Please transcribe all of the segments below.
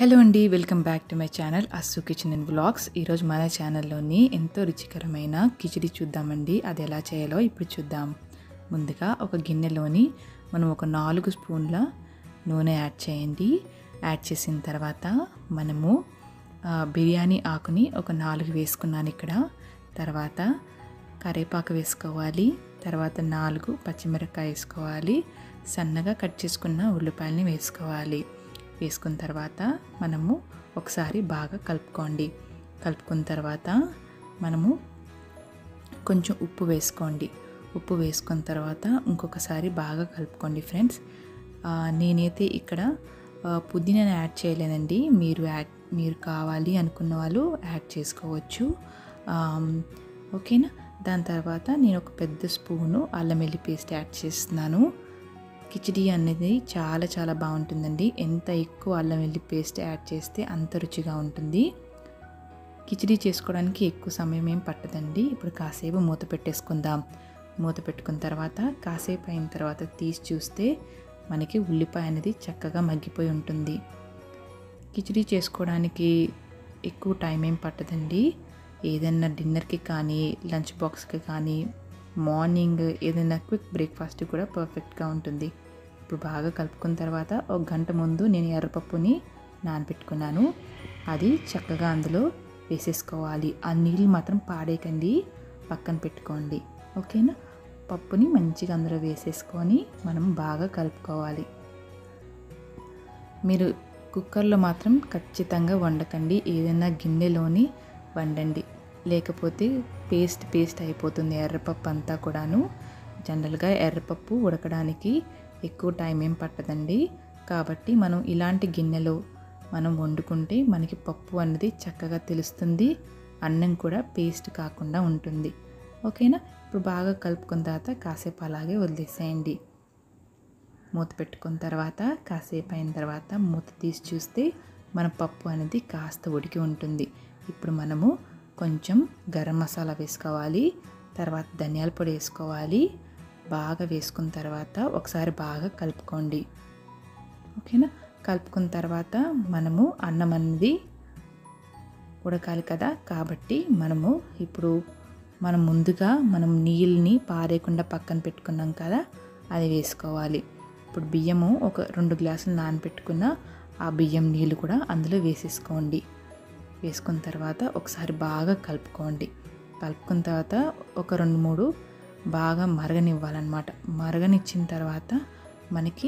hello అండి welcome back to my channel Assu kitchen and vlogs ఈరోజు మన ఛానల్లోని ఎంతో రుచికరమైన కిచిడి చూద్దామండి అది ఎలా చేయాలో ఇప్పుడు చూద్దాం ముందుగా ఒక గిన్నెలోని మనం ఒక నాలుగు స్పూన్ల నూనె యాడ్ చేయండి యాడ్ చేసిన తర్వాత మనము ఆ, బిర్యానీ ఆకుని ఒక నాలుగు వేసుకున్నాను ఇక్కడ తర్వాత కరివేపాకు వేసుకోవాలి తర్వాత నాలుగు పచ్చిమిరపకాయ వేసుకోవాలి సన్నగా కట్ చేసుకున్న ఉల్లిపాయలని వేసుకోవాలి వేసుకున్న తర్వాత మనము ఒకసారి బాగా కలుపుకోండి కలుపుకున్న తర్వాత మనము కొంచెం ఉప్పు వేసుకోండి ఉప్పు వేసుకున్న తర్వాత ఇంకొకసారి బాగా కలుపుకోండి ఫ్రెండ్స్ ఆ, నేనైతే ఇక్కడ ఆ, పుదీనాని యాడ్ చేయలేదండి మీరు యాడ్ మీరు కావాలి అనుకున్న వాళ్ళు యాడ్ చేసుకోవచ్చు ఆమ్, ఓకేనా దాని తర్వాత నేను ఒక పెద్ద స్పూను అల్లం వెల్లి పేస్ట్ యాడ్ చేస్తున్నాను కిచిడి అనేది చాలా చాలా బాగుంటుందండి ఎంత ఎక్కువ అల్లం వెల్లి పేస్ట్ యాడ్ చేస్తే అంత రుచిగా ఉంటుంది కిచిడి చేసుకోవడానికి ఎక్కువ సమయం ఏం పట్టదండి ఇప్పుడు కాసేపు మూత పెట్టేసుకుందాం మూత పెట్టుకున్న తర్వాత కాసేపు అయిన తర్వాత తీసి చూస్తే మనకి ఉల్లిపాయ అనేది చక్కగా మగ్గిపోయి ఉంటుంది కిచిడి చేసుకోవడానికి ఎక్కువ టైం ఏం పట్టదండి ఏదైనా డిన్నర్కి కానీ లంచ్ బాక్స్కి కానీ మార్నింగ్ ఏదైనా క్విక్ బ్రేక్ఫాస్ట్ కూడా పర్ఫెక్ట్గా ఉంటుంది ఇప్పుడు బాగా కలుపుకున్న తర్వాత ఒక గంట ముందు నేను ఎర్రపప్పుని నానబెట్టుకున్నాను అది చక్కగా అందులో వేసేసుకోవాలి ఆ నీళ్ళు మాత్రం పాడేయకండి పక్కన పెట్టుకోండి ఓకేనా పప్పుని మంచిగా అందులో వేసేసుకొని మనం బాగా కలుపుకోవాలి మీరు కుక్కర్లో మాత్రం ఖచ్చితంగా వండకండి ఏదైనా గిన్నెలోని వండండి లేకపోతే పేస్ట్ పేస్ట్ అయిపోతుంది ఎర్రపప్పు అంతా కూడాను జనరల్గా ఎర్రపప్పు ఉడకడానికి ఎక్కువ టైం ఏం పట్టదండి కాబట్టి మనం ఇలాంటి గిన్నెలో మనం వండుకుంటే మనకి పప్పు అనేది చక్కగా తెలుస్తుంది అన్నం కూడా పేస్ట్ కాకుండా ఉంటుంది ఓకేనా ఇప్పుడు బాగా కలుపుకున్న తర్వాత కాసేపు అలాగే వదిలేసేయండి మూత పెట్టుకున్న తర్వాత కాసేపు అయిన తర్వాత మూత తీసి చూస్తే మన పప్పు అనేది కాస్త ఉడికి ఉంటుంది ఇప్పుడు మనము కొంచెం గరం మసాలా వేసుకోవాలి తర్వాత ధనియాల పొడి వేసుకోవాలి బాగా వేసుకున్న తర్వాత ఒకసారి బాగా కలుపుకోండి ఓకేనా కలుపుకున్న తర్వాత మనము అన్నం అనేది ఉడకాలి కదా కాబట్టి మనము ఇప్పుడు మనం ముందుగా మనం నీళ్ళని పారేయకుండా పక్కన పెట్టుకున్నాం కదా అది వేసుకోవాలి ఇప్పుడు బియ్యము ఒక రెండు గ్లాసులు నానబెట్టుకున్న ఆ బియ్యం నీళ్ళు కూడా అందులో వేసేసుకోండి వేసుకున్న తర్వాత ఒకసారి బాగా కలుపుకోండి కలుపుకున్న తర్వాత ఒక రెండు మూడు బాగా మరగనివ్వాలన్నమాట మరగనిచ్చిన తర్వాత మనకి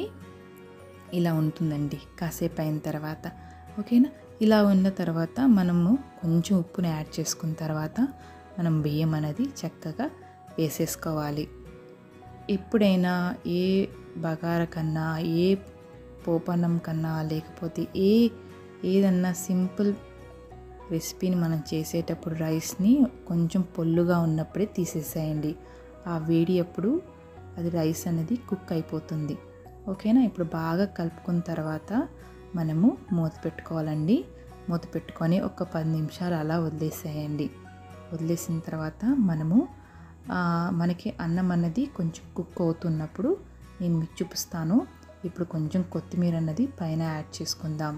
ఇలా ఉంటుందండి కాసేపు అయిన తర్వాత ఓకేనా ఇలా ఉన్న తర్వాత మనము కొంచెం ఉప్పుని యాడ్ చేసుకున్న తర్వాత మనం బియ్యం అనేది చక్కగా వేసేసుకోవాలి ఎప్పుడైనా ఏ బగార కన్నా ఏ పోపన్నం కన్నా లేకపోతే ఏ ఏదన్నా సింపుల్ రెసిపీని మనం చేసేటప్పుడు రైస్ని కొంచెం పొల్లుగా ఉన్నప్పుడే తీసేసేయండి ఆ వేడి అప్పుడు అది రైస్ అనేది కుక్ అయిపోతుంది ఓకేనా ఇప్పుడు బాగా కలుపుకున్న తర్వాత మనము మూత పెట్టుకోవాలండి మూత పెట్టుకొని ఒక పది నిమిషాలు అలా వదిలేసేయండి వదిలేసిన తర్వాత మనము ఆ, మనకి అన్నం అన్నది కొంచెం కుక్ అవుతున్నప్పుడు నేను మీకు చూపిస్తాను ఇప్పుడు కొంచెం కొత్తిమీర అన్నది పైన యాడ్ చేసుకుందాం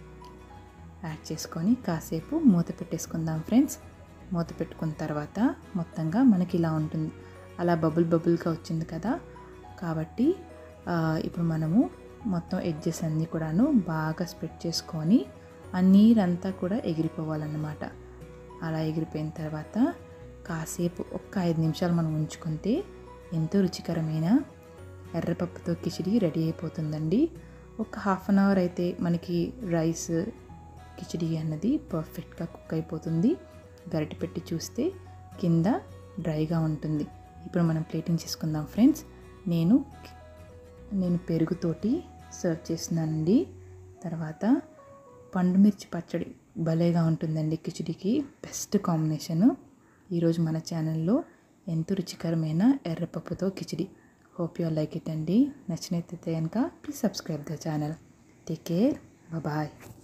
యాడ్ చేసుకొని కాసేపు మూత పెట్టేసుకుందాం ఫ్రెండ్స్ మూత పెట్టుకున్న తర్వాత మొత్తంగా మనకి ఇలా ఉంటుంది అలా బబుల్ బబుల్గా వచ్చింది కదా కాబట్టి ఆ, ఇప్పుడు మనము మొత్తం ఎడ్జెస్ అన్నీ కూడాను బాగా స్ప్రెడ్ చేసుకొని ఆ నీరంతా కూడా ఎగిరిపోవాలన్నమాట అలా ఎగిరిపోయిన తర్వాత కాసేపు ఒక్క ఐదు నిమిషాలు మనం ఉంచుకుంటే ఎంతో రుచికరమైన ఎర్రపప్పుతో కిచిడి రెడీ అయిపోతుందండి ఒక హాఫ్ అన్ అవర్ అయితే మనకి రైస్ కిచిడి అన్నది పర్ఫెక్ట్గా కుక్ అయిపోతుంది గరిటె పెట్టి చూస్తే కింద డ్రైగా ఉంటుంది ఇప్పుడు మనం ప్లేటింగ్ చేసుకుందాం ఫ్రెండ్స్ నేను నేను పెరుగుతోటి సర్వ్ చేస్తున్నానండి తర్వాత పండు మిర్చి పచ్చడి భలేగా ఉంటుందండి కిచిడికి బెస్ట్ కాంబినేషను ఈరోజు మన ఛానల్లో ఎంతో రుచికరమైన ఎర్రపప్పుతో khichdi hope you like it అండి నచ్చినట్లయితే కనుక please subscribe the channel take care bye